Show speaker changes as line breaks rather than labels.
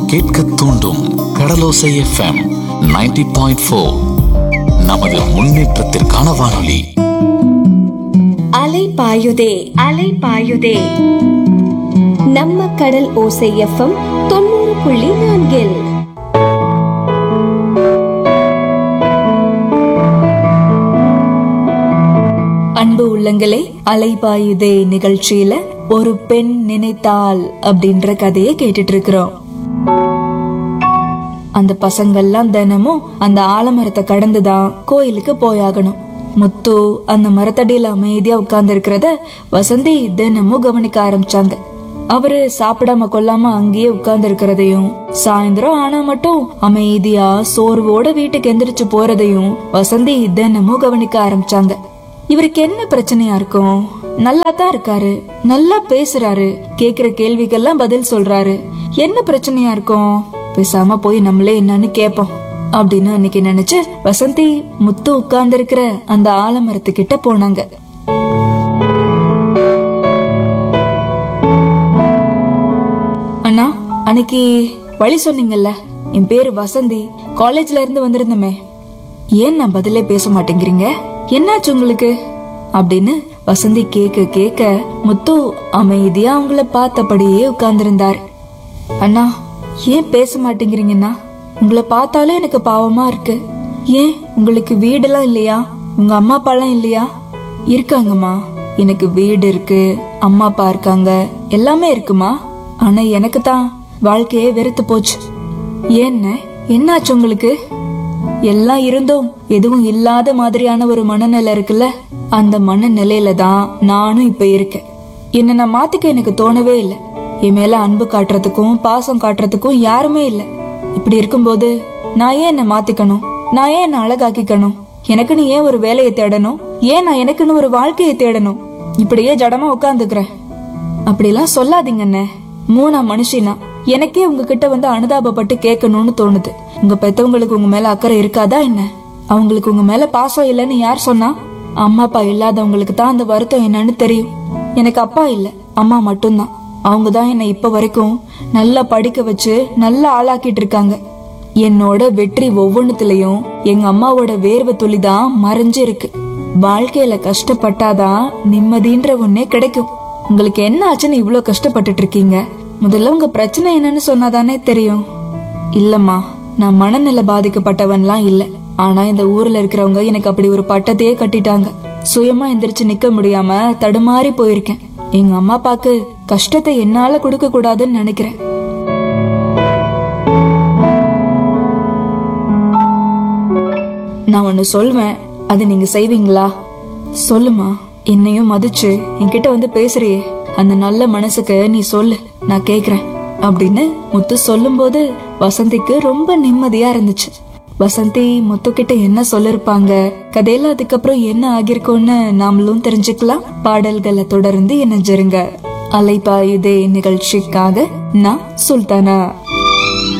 கேட்க தூண்டும் கடலோசை FM 90.4 point four நமது முன்னேற்றத்திற்கான வானொலி
அலை பாயுதே அலை பாயுதே நம்ம கடல் ஓசை எஃப்எம் தொண்ணூறு புள்ளி நான்கில்
அன்பு உள்ளங்களே அலைபாயுதே நிகழ்ச்சியில ஒரு பெண் நினைத்தாள் அப்படின்ற கதையை கேட்டுட்டு இருக்கிறோம் அந்த பசங்கள்லாம் தினமும் அந்த ஆலமரத்தை கடந்துதான் கோயிலுக்கு போயாகணும் முத்து அந்த மரத்தடியில அமைதியா உட்கார்ந்து இருக்கிறத வசந்தி தினமும் கவனிக்க ஆரம்பிச்சாங்க அவரு சாப்பிடாம கொல்லாம அங்கேயே உட்கார்ந்து இருக்கிறதையும் சாயந்தரம் ஆனா மட்டும் அமைதியா சோர்வோட வீட்டுக்கு எந்திரிச்சு போறதையும் வசந்தி தினமும் கவனிக்க ஆரம்பிச்சாங்க இவருக்கு என்ன பிரச்சனையா இருக்கும் நல்லா தான் இருக்காரு நல்லா பேசுறாரு கேக்குற கேள்விக்கெல்லாம் பதில் சொல்றாரு என்ன பிரச்சனையா இருக்கும் பேசாம போய் நம்மளே என்னன்னு கேப்போம் அப்படின்னு அன்னைக்கு நினைச்சு வசந்தி முத்து உட்கார்ந்து இருக்கிற அந்த ஆலமரத்துக்கிட்ட போனாங்க அண்ணா அன்னைக்கு வழி சொன்னீங்கல்ல என் பேரு வசந்தி காலேஜ்ல இருந்து வந்திருந்தமே ஏன் நான் பதிலே பேச மாட்டேங்கிறீங்க என்னாச்சு உங்களுக்கு அப்படின்னு வசந்தி கேக்க கேக்க முத்து அமைதியா அவங்கள பார்த்தபடியே உட்கார்ந்திருந்தார் அண்ணா ஏன் பேச மாட்டேங்கிறீங்கண்ணா உங்களை பார்த்தாலே எனக்கு பாவமா இருக்கு ஏன் உங்களுக்கு வீடெல்லாம் இல்லையா உங்க அம்மா அப்பாலாம் இல்லையா இருக்காங்கம்மா எனக்கு வீடு இருக்கு அம்மா அப்பா இருக்காங்க எல்லாமே இருக்குமா ஆனா எனக்கு தான் வாழ்க்கையே வெறுத்து போச்சு ஏன்னு என்னாச்சு உங்களுக்கு எல்லாம் இருந்தும் எதுவும் இல்லாத மாதிரியான ஒரு மனநிலை இருக்குல்ல அந்த மனநிலையில தான் நானும் இப்ப இருக்கேன் என்ன நான் மாத்திக்க எனக்கு தோணவே இல்லை என் மேல அன்பு காட்டுறதுக்கும் பாசம் காட்டுறதுக்கும் யாருமே இல்ல இப்படி இருக்கும்போது நான் ஏன் என்ன மாத்திக்கணும் நான் ஏன் என்ன அழகாக்கிக்கணும் எனக்குன்னு ஏன் ஒரு வேலையை தேடணும் ஏன் நான் எனக்குன்னு ஒரு வாழ்க்கையை தேடணும் இப்படியே ஜடமா உட்காந்துக்கிறேன் அப்படிலாம் சொல்லாதீங்க அண்ணே மூணா மனுஷினா எனக்கே உங்ககிட்ட வந்து அனுதாபப்பட்டு கேட்கணும்னு தோணுது உங்க பெத்தவங்களுக்கு உங்க மேல அக்கறை இருக்காதா என்ன அவங்களுக்கு உங்க மேல பாசம் இல்லைன்னு யார் சொன்னா அம்மா அப்பா இல்லாதவங்களுக்கு தான் அந்த வருத்தம் என்னன்னு தெரியும் எனக்கு அப்பா இல்ல அம்மா மட்டும்தான் அவங்க தான் என்னை இப்ப வரைக்கும் நல்லா படிக்க வச்சு நல்லா ஆளாக்கிட்டு இருக்காங்க என்னோட வெற்றி ஒவ்வொன்னுத்துலயும் எங்க அம்மாவோட வேர்வை துளி தான் மறைஞ்சு இருக்கு வாழ்க்கையில கஷ்டப்பட்டாதான் நிம்மதின்ற ஒன்னே கிடைக்கும் உங்களுக்கு என்ன ஆச்சுன்னு இவ்ளோ கஷ்டப்பட்டுட்டு இருக்கீங்க முதல்ல உங்க பிரச்சனை என்னன்னு சொன்னாதானே தெரியும் இல்லம்மா நான் மனநிலை பாதிக்கப்பட்டவன்லாம் இல்ல ஆனா இந்த ஊர்ல இருக்கிறவங்க எனக்கு அப்படி ஒரு பட்டத்தையே கட்டிட்டாங்க சுயமா எந்திரிச்சு நிக்க முடியாம தடுமாறி போயிருக்கேன் எங்க அம்மா அப்பாக்கு கஷ்டத்தை என்னால கொடுக்க கூடாதுன்னு நினைக்கிறேன் நான் ஒன்னு சொல்வேன் அதை நீங்க செய்வீங்களா சொல்லுமா என்னையும் மதிச்சு என்கிட்ட வந்து பேசுறியே அந்த நல்ல மனசுக்கு நீ சொல்லு நான் கேக்குறேன் அப்படின்னு முத்து சொல்லும்போது வசந்திக்கு ரொம்ப நிம்மதியா இருந்துச்சு வசந்தி முத்து கிட்ட என்ன சொல்லிருப்பாங்க கதையில அதுக்கப்புறம் என்ன ஆகிருக்கும்னு நாமளும் தெரிஞ்சுக்கலாம் பாடல்களை தொடர்ந்து இணைஞ்சிருங்க அலைபாயுதே நிகழ்ச்சிக்காக நான் சுல்தானா